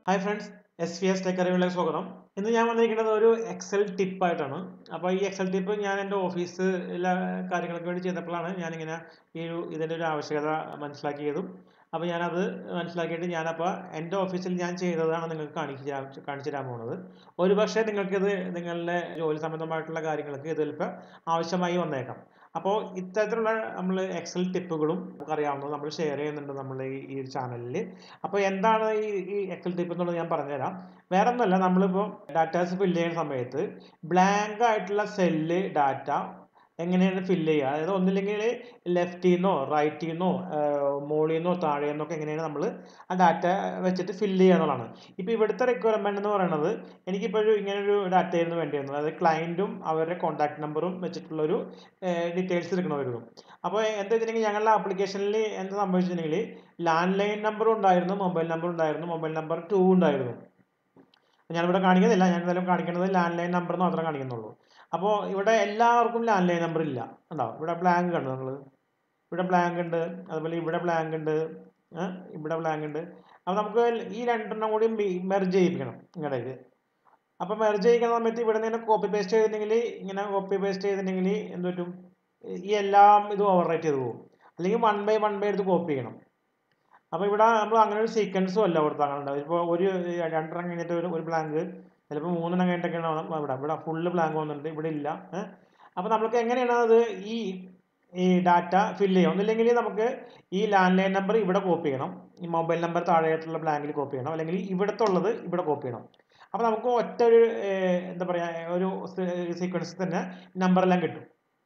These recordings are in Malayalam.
hi friends S V S tech അറിവിലേക്ക് സ്വാഗതം ഇന്ന് ഞാൻ വന്നിരിക്കുന്നത് ഒരു എക്സൽ ടിപ്പായിട്ടാണ് അപ്പോൾ ഈ എക്സൽ ടിപ്പ് ഞാൻ എൻ്റെ ഓഫീസിലെ കാര്യങ്ങൾക്ക് വേണ്ടി ചെയ്തപ്പോഴാണ് ഞാനിങ്ങനെ ഈ ഒരു ഇതിൻ്റെ ഒരു ആവശ്യകത മനസ്സിലാക്കിയതും അപ്പോൾ ഞാനത് മനസ്സിലാക്കിയിട്ട് ഞാനപ്പോൾ എൻ്റെ ഓഫീസിൽ ഞാൻ ചെയ്തതാണ് നിങ്ങൾക്ക് കാണിച്ചു തരാൻ കാണിച്ചു തരാൻ പോകുന്നത് ഒരുപക്ഷെ നിങ്ങൾക്കിത് നിങ്ങളുടെ ജോലി സംബന്ധമായിട്ടുള്ള കാര്യങ്ങൾക്ക് ഇത് ചിലപ്പോൾ ആവശ്യമായി വന്നേക്കാം അപ്പോൾ ഇത്തരത്തിലുള്ള നമ്മൾ എക്സൽ ടിപ്പുകളും നമുക്കറിയാവുന്നത് നമ്മൾ ഷെയർ ചെയ്യുന്നുണ്ട് നമ്മൾ ഈ ഈ ഒരു ചാനലിൽ അപ്പോൾ എന്താണ് ഈ ഈ എക്സൽ ടിപ്പ് എന്നുള്ളത് ഞാൻ പറഞ്ഞുതരാം വേറെ ഒന്നുമല്ല നമ്മളിപ്പോൾ ഡാറ്റാസ് ഫില്ല് ചെയ്യുന്ന സമയത്ത് ബ്ലാങ്ക് ആയിട്ടുള്ള സെല്ല് ഡാറ്റ എങ്ങനെയാണ് ഫില്ല് ചെയ്യുക അതായത് ഒന്നില്ലെങ്കിൽ ലെഫ്റ്റിൽ നിന്നോ റൈറ്റിൽ നിന്നോ മുകളിൽ നിന്നോ താഴെ നിന്നൊക്കെ എങ്ങനെയാണ് നമ്മൾ ആ ഡാറ്റ വെച്ചിട്ട് ഫില്ല് ചെയ്യുക എന്നുള്ളതാണ് ഇപ്പോൾ ഇവിടുത്തെ റിക്വയർമെൻറ്റ് എന്ന് പറയുന്നത് എനിക്കിപ്പോൾ ഒരു ഇങ്ങനെ ഒരു ഡാറ്റയായിരുന്നു വേണ്ടി വന്നത് അതായത് ക്ലയൻറ്റും അവരുടെ കോൺടാക്ട് നമ്പറും വെച്ചിട്ടുള്ളൊരു ഡീറ്റെയിൽസ് എടുക്കണമായിരുന്നു അപ്പോൾ എന്താ വെച്ചിട്ടുണ്ടെങ്കിൽ ഞങ്ങളുടെ ആപ്ലിക്കേഷനിൽ എന്താ സംഭവിച്ചിട്ടുണ്ടെങ്കിൽ ലാൻഡ് ലൈൻ നമ്പറും ഉണ്ടായിരുന്നു മൊബൈൽ നമ്പർ ഉണ്ടായിരുന്നു മൊബൈൽ നമ്പർ ടു ഉണ്ടായിരുന്നു ഞാനിവിടെ കാണിക്കുന്നില്ല ഞാൻ എന്തായാലും കാണിക്കുന്നത് ലാൻഡ് ലൈൻ നമ്പർ മാത്രമേ കാണിക്കുന്നുള്ളൂ അപ്പോൾ ഇവിടെ എല്ലാവർക്കും ലാൻഡ് ലൈൻ നമ്പർ ഇല്ല ഉണ്ടാവും ഇവിടെ ബ്ലാങ്ക് കണ്ടു നിങ്ങൾ ഇവിടെ ബ്ലാങ്ക് ഉണ്ട് അതുപോലെ ഇവിടെ ബ്ലാങ്ക് ഉണ്ട് ഇവിടെ ബ്ലാങ്ക് ഉണ്ട് അപ്പോൾ നമുക്ക് ഈ രണ്ടെണ്ണം കൂടി മെർജ് ചെയ്യിപ്പിക്കണം ഇങ്ങോട്ടേക്ക് അപ്പോൾ മെർജ് ചെയ്യിക്കുന്ന സമയത്ത് ഇവിടെ നിന്ന് കോപ്പി പേസ്റ്റ് ചെയ്തിട്ടുണ്ടെങ്കിൽ ഇങ്ങനെ കോപ്പി പേസ്റ്റ് ചെയ്തിട്ടുണ്ടെങ്കിൽ എന്ത് പറ്റും ഈ എല്ലാം ഇത് ഓവർ റൈറ്റ് ചെയ്ത് പോകും അല്ലെങ്കിൽ വൺ ബൈ വൺ ബൈ എടുത്ത് കോപ്പി ചെയ്യണം അപ്പോൾ ഇവിടെ നമ്മൾ അങ്ങനെ ഒരു സീക്വൻസും അല്ല കൊടുത്താൽ ഇപ്പോൾ ഒരു രണ്ടെണ്ണം കഴിഞ്ഞിട്ട് ഒരു ഒരു ബ്ലാങ്ക് ചിലപ്പോൾ മൂന്നെണ്ണം കഴിഞ്ഞിട്ടൊക്കെയാണ് ഇവിടെ ഇവിടെ ഫുള്ള് ബ്ലാങ്ക് വന്നിട്ടുണ്ട് ഇവിടെ ഇല്ല അപ്പോൾ നമുക്ക് എങ്ങനെയാണ് അത് ഈ ഈ ഡാറ്റ ഫില്ല് ചെയ്യാം ഒന്നില്ലെങ്കിൽ നമുക്ക് ഈ ലാൻഡ് ലൈൻ നമ്പർ ഇവിടെ കോപ്പി ചെയ്യണം ഈ മൊബൈൽ നമ്പർ താഴെയായിട്ടുള്ള ബ്ലാങ്കിൽ കോപ്പി ചെയ്യണം അല്ലെങ്കിൽ ഇവിടുത്തെ ഉള്ളത് ഇവിടെ കോപ്പി ചെയ്യണം അപ്പോൾ നമുക്ക് ഒറ്റ ഒരു എന്താ പറയുക ഒരു സീക്വൻസിൽ തന്നെ നമ്പറെല്ലാം കിട്ടും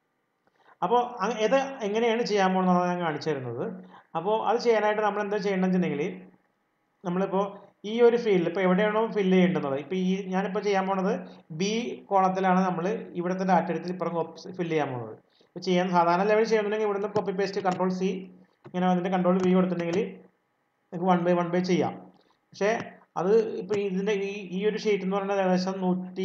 അപ്പോൾ ഇത് എങ്ങനെയാണ് ചെയ്യാൻ പോകുന്നത് ഞാൻ കാണിച്ചു തരുന്നത് അപ്പോൾ അത് ചെയ്യാനായിട്ട് നമ്മൾ എന്താ ചെയ്യണമെന്ന് വെച്ചിട്ടുണ്ടെങ്കിൽ നമ്മളിപ്പോൾ ഈ ഒരു ഫീൽഡ് ഇപ്പോൾ എവിടെയാണോ ഫില്ല് ചെയ്യേണ്ടുന്നത് ഇപ്പോൾ ഈ ഞാനിപ്പോൾ ചെയ്യാൻ പോണത് ബി കോളത്തിലാണ് നമ്മൾ ഇവിടുത്തെ ഡാറ്റ എടുത്ത് ഇപ്പുറം ഫില്ല് ചെയ്യാൻ പോകുന്നത് ഇപ്പോൾ ചെയ്യാൻ സാധാരണ ലെവൽ ചെയ്യുന്നുണ്ടെങ്കിൽ ഇവിടുന്ന് കോപ്പി പേസ്റ്റ് കൺട്രോൾ സി ഇങ്ങനെ വന്നിട്ട് കൺട്രോൾ വി കൊടുത്തിട്ടുണ്ടെങ്കിൽ നമുക്ക് വൺ ബൈ വൺ ബൈ ചെയ്യാം പക്ഷേ അത് ഇപ്പോൾ ഇതിൻ്റെ ഈ ഈ ഒരു ഷീറ്റ് എന്ന് പറയുന്നത് ഏകദേശം നൂറ്റി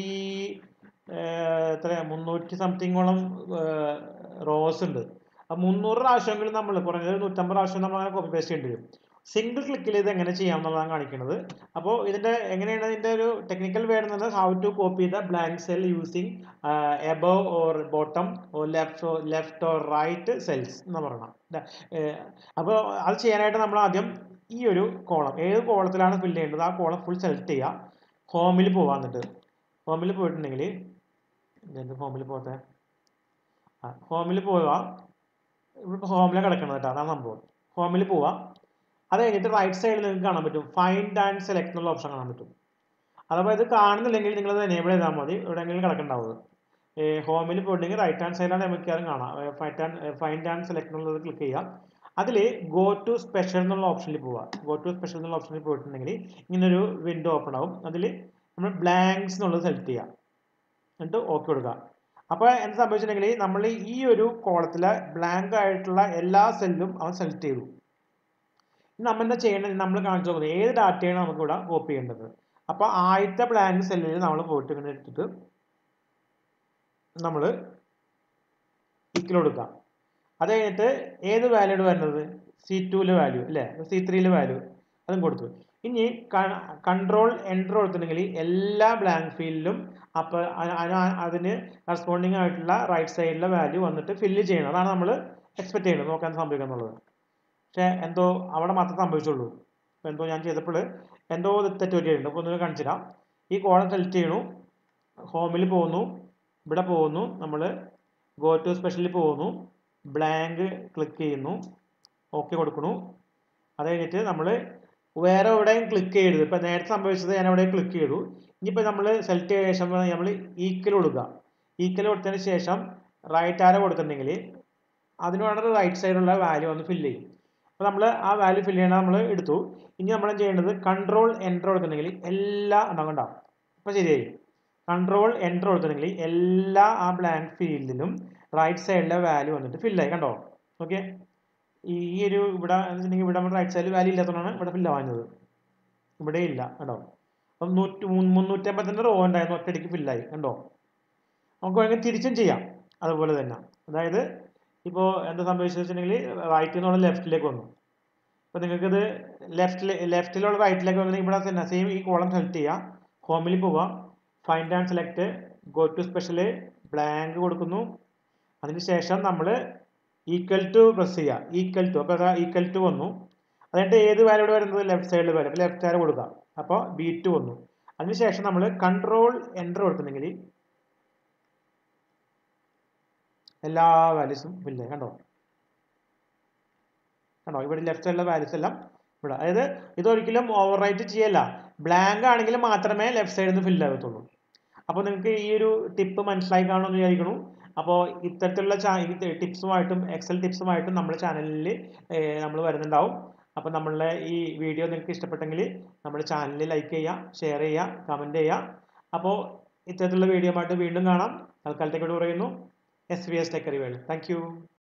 എത്ര മുന്നൂറ്റി സംതിങ്ങോളം റോസ് ഉണ്ട് അപ്പോൾ മുന്നൂറ് പ്രാവശ്യമെങ്കിലും നമ്മൾ കുറഞ്ഞത് നൂറ്റമ്പത് പ്രാവശ്യം നമ്മൾ അങ്ങനെ കോപ്പി പേസ്റ്റ് ചെയ്യേണ്ടി വരും സിംഗിൾ ക്ലിക്കിൽ ഇത് എങ്ങനെ ചെയ്യാം എന്നുള്ളതാണ് കാണിക്കുന്നത് അപ്പോൾ ഇതിൻ്റെ എങ്ങനെയാണ് ഇതിൻ്റെ ഒരു ടെക്നിക്കൽ വേർഡ് എന്നത് how to copy the blank cell using above or bottom or left left or right cells എന്ന് പറയണം അപ്പോൾ അത് ചെയ്യാനായിട്ട് നമ്മൾ ആദ്യം ഈ ഒരു കോളം ഏത് കോളത്തിലാണ് ഫില്ല് ചെയ്യേണ്ടത് ആ കോളം ഫുൾ സെലക്ട് ചെയ്യുക ഹോമിൽ പോവാൻ എന്നിട്ട് ഹോമിൽ പോയിട്ടുണ്ടെങ്കിൽ എന്ത് ഹോമിൽ പോകട്ടെ ആ ഹോമിൽ പോവുക ഇവിടെ ഹോമിലാണ് കിടക്കുന്നത് കേട്ടോ അതാണ് സംഭവം ഹോമിൽ പോവുക അത് കഴിഞ്ഞിട്ട് റൈറ്റ് സൈഡിൽ നിങ്ങൾക്ക് കാണാൻ പറ്റും ഫൈൻഡ് ആൻഡ് സെലക്ട് എന്നുള്ള ഓപ്ഷൻ കാണാൻ പറ്റും അഥവാ ഇത് കാണുന്നില്ലെങ്കിൽ നിങ്ങളത് എനേബിൾ ചെയ്താൽ മതി എവിടെയെങ്കിലും കിടക്കുന്നുണ്ടാവുക ഹോമിൽ പോയിട്ടുണ്ടെങ്കിൽ റൈറ്റ് ഹാൻഡ് സൈഡിലാണ് മിക്കവാറും കാണാം find and find and select എന്നുള്ളത് ക്ലിക്ക് ചെയ്യുക അതിൽ ഗോ ടു സ്പെഷ്യൽ എന്നുള്ള ഓപ്ഷനിൽ പോവുക ഗോ ടു സ്പെഷ്യൽ എന്നുള്ള ഓപ്ഷനിൽ പോയിട്ടുണ്ടെങ്കിൽ ഇങ്ങനൊരു വിൻഡോ ഓപ്പൺ ആവും അതിൽ നമ്മൾ ബ്ലാങ്ക്സ് എന്നുള്ളത് സെലക്ട് ചെയ്യുക എന്നിട്ട് ഓക്കെ കൊടുക്കുക അപ്പോൾ എന്ത് സംഭവിച്ചിട്ടുണ്ടെങ്കിൽ നമ്മൾ ഈ ഒരു കോളത്തിലെ ബ്ലാങ്ക് ആയിട്ടുള്ള എല്ലാ സെല്ലും അവൻ സെലക്ട് ചെയ്തു നമ്മൾ എന്താ ചെയ്യേണ്ടത് നമ്മൾ കാണിച്ചു നോക്കുന്നത് ഏത് ഡാറ്റയാണ് നമുക്ക് ഇവിടെ കോപ്പി ചെയ്യേണ്ടത് അപ്പോൾ ആദ്യത്തെ ബ്ലാങ്ക് സെല്ലിൽ നമ്മൾ പോയിട്ട് ഇങ്ങനെ എടുത്തിട്ട് നമ്മൾ ടിക്കിൽ കൊടുക്കാം അത് കഴിഞ്ഞിട്ട് ഏത് വാല്യൂഡ് വരുന്നത് സി ടുവിലെ വാല്യൂ അല്ലേ സി ത്രീയിലെ വാല്യൂ അതും കൊടുത്തു ഇനി കൺട്രോൾ എൻ്റർ കൊടുത്തിട്ടുണ്ടെങ്കിൽ എല്ലാ ബ്ലാങ്ക് ഫീൽഡിലും അപ്പോൾ അതിന് കറസ്പോണ്ടിങ് ആയിട്ടുള്ള റൈറ്റ് സൈഡിലെ വാല്യൂ വന്നിട്ട് ഫില്ല് ചെയ്യണം അതാണ് നമ്മൾ എക്സ്പെക്ട് ചെയ്യുന്നത് നോക്കാൻ സംഭവിക്കുക എന്നുള്ളത് പക്ഷേ എന്തോ അവിടെ മാത്രമേ സംഭവിച്ചുള്ളൂ അപ്പോൾ എന്തോ ഞാൻ ചെയ്തപ്പോൾ എന്തോ തെറ്റ് പറ്റിയിട്ടുണ്ട് അപ്പോൾ ഒന്നുകൂടെ കാണിച്ചുതരാം ഈ കോളം സെലക്ട് ചെയ്യണു ഹോമിൽ പോകുന്നു ഇവിടെ പോകുന്നു നമ്മൾ ഗോ ടു സ്പെഷ്യലിൽ പോകുന്നു ബ്ലാങ്ക് ക്ലിക്ക് ചെയ്യുന്നു ഓക്കെ കൊടുക്കണു അത് കഴിഞ്ഞിട്ട് നമ്മൾ വേറെ എവിടെയും ക്ലിക്ക് ചെയ്യരുത് ഇപ്പം നേരത്തെ സംഭവിച്ചത് ഞാൻ അവിടെ ക്ലിക്ക് ചെയ്തു ഇനിയിപ്പോൾ നമ്മൾ സെലക്ട് ചെയ്ത ശേഷം നമ്മൾ ഈക്വൽ കൊടുക്കുക ഈക്വൽ കൊടുത്തതിന് ശേഷം റൈറ്റ് ആരോ കൊടുത്തിട്ടുണ്ടെങ്കിൽ അതിനോട് റൈറ്റ് സൈഡിലുള്ള വാല്യൂ ഒന്ന് ഫില്ല് ചെയ്യും അപ്പോൾ നമ്മൾ ആ വാല്യൂ ഫില്ല് ചെയ്യണത് നമ്മൾ എടുത്തു ഇനി നമ്മൾ ചെയ്യേണ്ടത് കൺട്രോൾ എൻ്റർ കൊടുത്തിട്ടുണ്ടെങ്കിൽ എല്ലാ ഉണ്ടാവും ഉണ്ടാവും അപ്പോൾ ശരിയായി കൺട്രോൾ എൻ്റർ കൊടുത്തിട്ടുണ്ടെങ്കിൽ എല്ലാ ആ ബ്ലാങ്ക് ഫീൽഡിലും റൈറ്റ് സൈഡിലെ വാല്യൂ വന്നിട്ട് ഫില്ലായി കണ്ടോ ഓക്കെ ഈ ഒരു ഇവിടെ വെച്ചിട്ടുണ്ടെങ്കിൽ ഇവിടെ നമ്മുടെ റൈറ്റ് സൈഡിൽ വാല്യൂ ഇല്ലാത്തതുകൊണ്ടാണ് ഇവിടെ ഫില്ല് ആവുന്നത് ഇവിടെ ഇല്ല കേട്ടോ അപ്പം നൂറ്റി മുന്നൂറ്റമ്പത്തിൻ്റെ റോ ഉണ്ടായിരുന്നു ഒറ്റയടിക്ക് ഫില്ലായി കണ്ടോ നമുക്ക് വേണമെങ്കിൽ തിരിച്ചും ചെയ്യാം അതുപോലെ തന്നെ അതായത് ഇപ്പോൾ എന്താ സംഭവിച്ചത് വെച്ചിട്ടുണ്ടെങ്കിൽ റൈറ്റിൽ നിന്നുള്ള ലെഫ്റ്റിലേക്ക് വന്നു അപ്പോൾ നിങ്ങൾക്കിത് ലെഫ്റ്റിൽ ലെഫ്റ്റിലുള്ള റൈറ്റിലേക്ക് വന്നിട്ട് ഇവിടെ തന്നെ സെയിം ഈ കോളം സെലക്ട് ചെയ്യുക ഹോമിൽ പോവുക find and select go to special blank കൊടുക്കുന്നു അതിനുശേഷം നമ്മൾ ഈക്വൽ ടു പ്രസ് ചെയ്യുക ഈക്വൽ ടു അപ്പോൾ ഈക്വൽ ടു വന്നു എന്നിട്ട് ഏത് വാല്യൂടെ വരുന്നത് ലെഫ്റ്റ് സൈഡിൽ വരും അപ്പോൾ ലെഫ്റ്റ് സൈഡ് കൊടുക്കുക അപ്പോൾ ബി ടു വന്നു അതിനുശേഷം നമ്മൾ കൺട്രോൾ എൻ്റർ കൊടുക്കുന്നെങ്കിൽ എല്ലാ വാല്യൂസും ഫില്ല് കണ്ടോ കണ്ടോ ഇവിടെ ലെഫ്റ്റ് സൈഡിലെ വാല്യൂസ് എല്ലാം ഇവിടെ അതായത് ഇതൊരിക്കലും ഓവർ റൈറ്റ് ചെയ്യല്ല ബ്ലാങ്ക് ആണെങ്കിൽ മാത്രമേ ലെഫ്റ്റ് സൈഡിൽ നിന്ന് ഫില്ല് ആകത്തുള്ളൂ അപ്പോൾ നിങ്ങൾക്ക് ഈ ഒരു ടിപ്പ് മനസ്സിലായി കാണുമെന്ന് വിചാരിക്കണു അപ്പോൾ ഇത്തരത്തിലുള്ള ടിപ്സുമായിട്ടും എക്സൽ ടിപ്സുമായിട്ടും നമ്മുടെ ചാനലിൽ നമ്മൾ വരുന്നുണ്ടാവും അപ്പോൾ നമ്മളുടെ ഈ വീഡിയോ നിങ്ങൾക്ക് ഇഷ്ടപ്പെട്ടെങ്കിൽ നമ്മുടെ ചാനൽ ലൈക്ക് ചെയ്യുക ഷെയർ ചെയ്യുക കമൻറ്റ് ചെയ്യുക അപ്പോൾ ഇത്തരത്തിലുള്ള വീഡിയോ ആയിട്ട് വീണ്ടും കാണാം തൽക്കാലത്തേക്ക് പറയുന്നു എസ് വി എസ് ടെക്കറി വേൾഡ് താങ്ക്